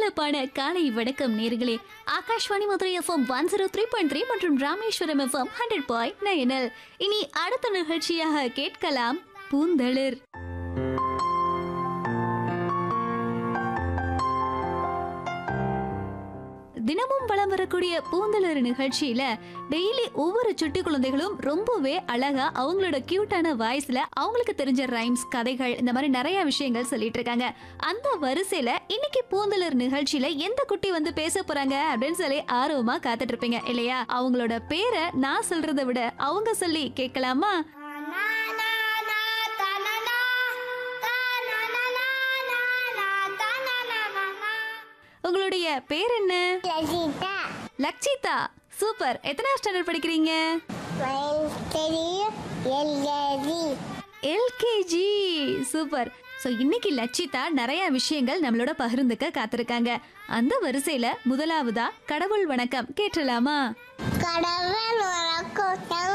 சிறப்பான காலை வணக்கம் நேர்களே Akashvani Madurai FM one zero three point three மற்றும் Rameswaram FM hundred point nine இனி அடுத்த நிகழ்ச்சியாக கேட்கலாம் பூந்தளிர் தினமும் வலம் வரக்கூடிய பூந்தளிர் நிகழ்ச்சியில டெய்லி ஒவ்வொரு சுட்டி குழந்தைகளும் ரொம்பவே அழகா அவங்களோட கியூட்டான வாய்ஸ்ல அவங்களுக்கு தெரிஞ்ச ரைம்ஸ் கதைகள் இந்த மாதிரி நிறைய விஷயங்கள் சொல்லிட்டு இருக்காங்க அந்த வரிசையில இன்னைக்கு பூந்தளிர் நிகழ்ச்சியில எந்த குட்டி வந்து பேச போறாங்க அப்படின்னு சொல்லி ஆர்வமா காத்துட்டு இருப்பீங்க இல்லையா அவங்களோட பேரை நான் சொல்றதை விட அவங்க சொல்லி கேட்கலாமா உங்களுடைய பேர் என்ன லலிதா லக்ஷிதா சூப்பர் எத்தனை ஸ்டாண்டர்ட் படிக்கிறீங்க தெரியும் எல்கேஜி எல்கேஜி சூப்பர் ஸோ இன்னைக்கு லட்சிதா நிறைய விஷயங்கள் நம்மளோட பகிர்ந்துக்க காத்திருக்காங்க அந்த வரிசையில முதலாவதா கடவுள் வணக்கம் கேட்டலாமா கடவுள் வணக்கம்